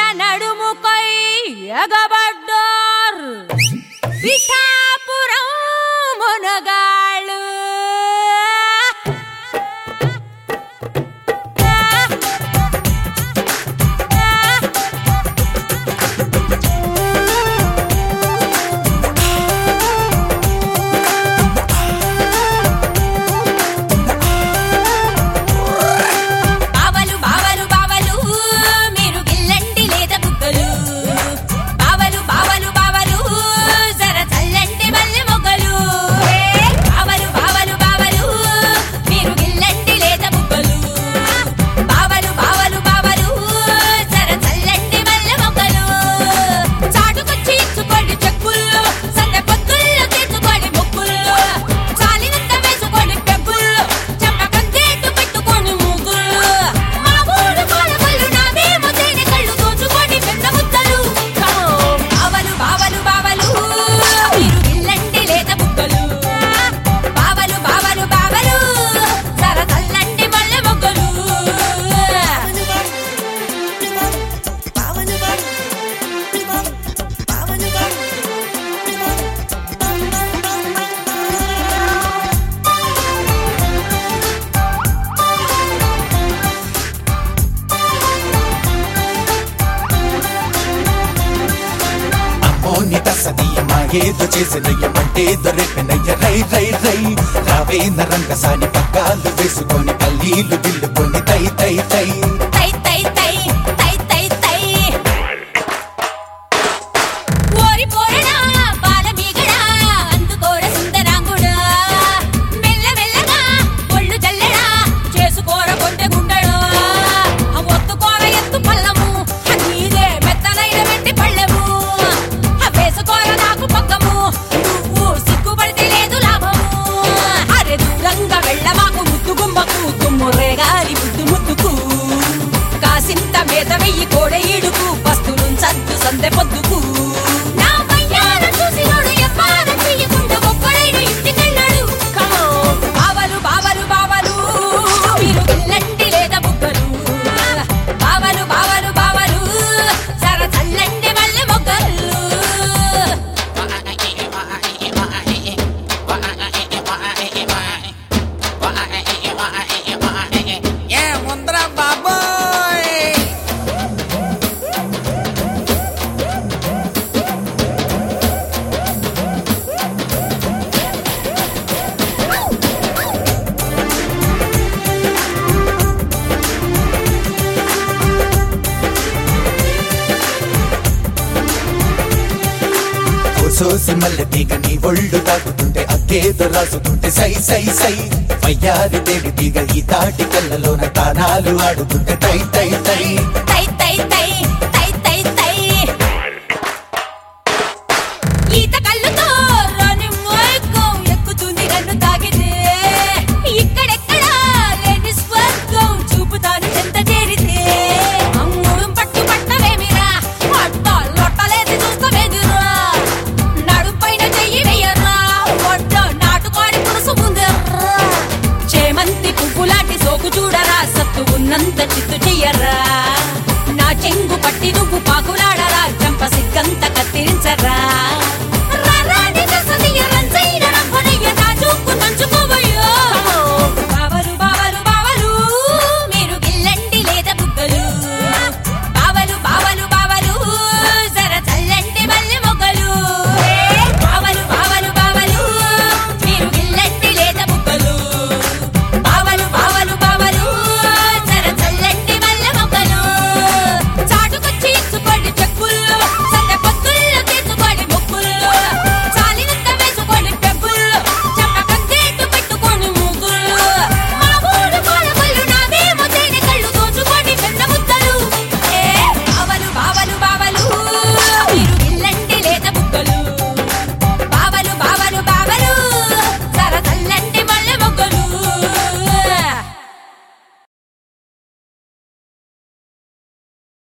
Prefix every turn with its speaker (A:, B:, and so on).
A: నడుముకై ఎగబడ్డార్ పిఠాపురం మునగాళ్ళు బావలు బావలు బావలు మీరు గిల్లండి లేదా బుగ్గలు బావలు బావలు బావలు జర చల్లండి మల్లె మొగ్గలు బావలు బావలు బావలు మీరు గిల్లండి లేదా బుగ్గలు బావలు బావలు బావలు జర చల్లండి మల్లె మొగ్గలు చాటుకొచ్చి ఇచ్చుకోండి చెక్కుల్లో సందె పొద్దుల్లో తెచ్చుకోండి మొక్కుల్లో చాలినంత వేసుకోండి పెగ్గుల్లో చెంపకంతేట్టు పెట్టుకోండి మూగుల్లో మా ఊరు కోడకళ్ళు నావేమో తేనె కళ్ళు దోచుకోండి పెద్ద ముద్దలు బావలు బావలు బావలు మీరు ఇల్లంటి లేత బుగ్గలు బావలు బావలు బావలు సర చల్లంటి మల్లె మొగ్గలు
B: అమ్మోని తసదీయమా ఏదో చేసినయ్యమంటే దొరెపెనయ్య రై రై రై రావే నరంగసాని పక్కాలు వేసుకొని పల్లీలు బిల్లుకొని తై తై తై
A: తై తై తై తై తై తై ఓరి పోరడా బాలమీగడా అందుకోర సుందరాంగుడా మెల్ల మెల్లగా ఒళ్ళు జల్లెడా చేసుకోర కొంటె గుండెడు ఒత్తుకోర ఎత్తు పల్లము నీదే మెత్తనైన వెండి పళ్ళెము వేసుకోర నాకు పక్కము నువ్వు సిగ్గుపడితే లేదు లాభము అరే దూరంగా వెళ్ళమాకు ముద్దు గుమ్మకు తుమ్మురే గారి ముద్దు ముద్దుకు కాసింత మీద వెయ్యి కోడ ఈడుకు వస్తులుంచద్దు సందె పొద్దుకు నా పయ్యాన చూసినోడు ఎవ్వారం చెయ్యకుండా ఒక్కడైన ఇంటికెళ్ళాడు బావలు బావలు బావలు మీరు ఇల్లంటి లేదా బుగ్గలు బావలు బావలు బావలు సర చల్లండి మల్లె మొగ్గలు
C: ఏ ముందర బాబోయ్
B: సోసి మల్లె తీగ నీ ఒళ్ళు తాకుతుంటే అక్కేదో రాసుతుంటే సై సై సై వయ్యారి దేవి తీగ ఈ తాటి కళ్ళలోన తానాలు ఆడుతుంటే తై తై తై
A: తై తై తై తై తై తై ఈత కళ్ళుతో రాని మైకం ఎక్కుతుంది నన్ను తాగితే ఇక్కడెక్కడ లేని స్వర్గం చూపుతాను చెంత చేరితే అమ్ముడు పట్టు పట్టవేమిరా పట్ట లొట్టలేసి చూస్తావేదిరా నడుపైన చెయ్యి వెయ్యరా ఒడ్డ నాటుకోడి పురుసు ముందరా చేమంతి పువ్వులాంటి సోకు చూడరా సత్తు ఉన్నంత చిత్తు చెయ్యరా నా చెంగు పట్టి నువ్వు పాకులాడరా చంప సిగ్గంత కత్తిరించరా